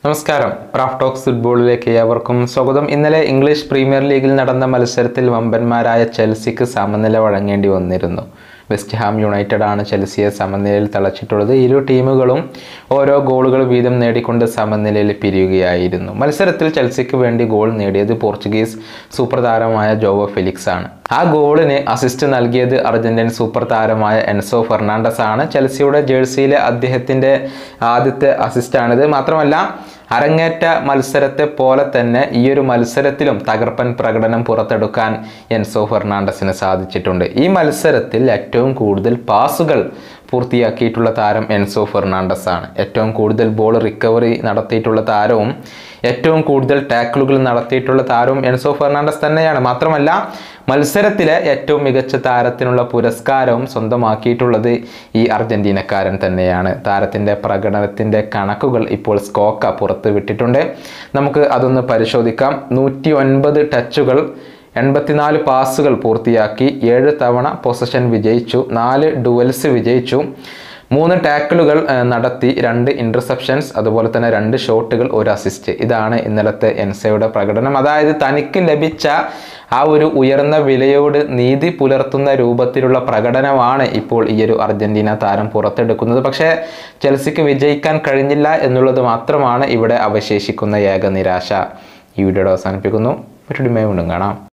നമസ്കാരം Raf talks ഫുട്ബോളിലേക്ക് ഏവർക്കും സ്വാഗതം ഇന്നലെ ഇംഗ്ലീഷ് പ്രീമിയർ ലീഗിൽ നടന്ന മത്സരത്തിൽ വമ്പന്മാരായ ചെൽസിക്ക് സമനില വഴങ്ങേണ്ടി വന്നിരുന്നു വെസ്റ്റ് ഹാം യുണൈറ്റഡ് ആണ് ചെൽസിയെ സമനിലയിൽ തളച്ചിട്ടുള്ളത് ഇരു ടീമുകളും ഓരോ ഗോളുകൾ വീതം നേടിക്കൊണ്ട് സമനിലയിൽ പിരിയുകയായിരുന്നു മത്സരത്തിൽ ചെൽസിക്ക് വേണ്ടി ഗോൾ നേടിയത് പോർച്ചുഗീസ് സൂപ്പർ താരമായ ജോവോ ഫെലിക്സ് ആണ് ആ ഗോളിന് അസിസ്റ്റ് നൽകിയത് അർജന്റീൻ സൂപ്പർ താരമായ എൻസോ ഫെർണാണ്ടസ് ആണ് ചെൽസിയുടെ ജേഴ്സിയിലെ അദ്ദേഹത്തിൻ്റെ ആദ്യത്തെ അസിസ്റ്റാണിത് മാത്രമല്ല അരങ്ങേറ്റ മത്സരത്തെ പോലെ തന്നെ ഈ ഒരു മത്സരത്തിലും തകർപ്പൻ പ്രകടനം പുറത്തെടുക്കാൻ എൻസോ ഫെർണാണ്ടസിന് സാധിച്ചിട്ടുണ്ട് ഈ മത്സരത്തിൽ ഏറ്റവും കൂടുതൽ പാസുകൾ പൂർത്തിയാക്കിയിട്ടുള്ള താരം എൻസോ ഫെർണാണ്ടസ് ആണ് ഏറ്റവും കൂടുതൽ ബോൾ റിക്കവറി നടത്തിയിട്ടുള്ള താരവും ഏറ്റവും കൂടുതൽ ടാക്കിളുകൾ നടത്തിയിട്ടുള്ള താരവും എൻസോ ഫെർണാണ്ടസ് തന്നെയാണ് മാത്രമല്ല മത്സരത്തിലെ ഏറ്റവും മികച്ച താരത്തിനുള്ള പുരസ്കാരവും സ്വന്തമാക്കിയിട്ടുള്ളത് ഈ അർജന്റീനക്കാരൻ തന്നെയാണ് താരത്തിൻ്റെ പ്രകടനത്തിൻ്റെ കണക്കുകൾ ഇപ്പോൾ സ്കോക്ക പുറത്ത് വിട്ടിട്ടുണ്ട് നമുക്ക് അതൊന്ന് പരിശോധിക്കാം നൂറ്റി ഒൻപത് ടച്ചുകൾ എൺപത്തിനാല് പാസുകൾ പൂർത്തിയാക്കി ഏഴ് തവണ പൊസഷൻ വിജയിച്ചു നാല് ഡുവൽസ് വിജയിച്ചു മൂന്ന് ടാക്കിളുകൾ ഏഹ്, നടത്തി രണ്ട് ഇൻ്റർസെപ്ഷൻസ് അതുപോലെ തന്നെ രണ്ട് ഷോട്ടുകൾ ഒരു അസിസ്റ്റ് ഇതാണ് ഇന്നലത്തെ എൻസയുടെ പ്രകടനം അതായത് തനിക്ക് ലഭിച്ച ആ ഒരു ഉയർന്ന വിലയോട് നീതി പുലർത്തുന്ന രൂപത്തിലുള്ള പ്രകടനമാണ് ഇപ്പോൾ ഈ ഒരു അർജന്റീന താരം പുറത്തെടുക്കുന്നത് പക്ഷേ ചെൽസിക്ക് വിജയിക്കാൻ കഴിഞ്ഞില്ല എന്നുള്ളത് മാത്രമാണ് ഇവിടെ അവശേഷിക്കുന്ന ഏക നിരാശ ഈ വീഡിയോയുടെ അവസാനിപ്പിക്കുന്നു മറ്റൊരു വീണ്ടും കാണാം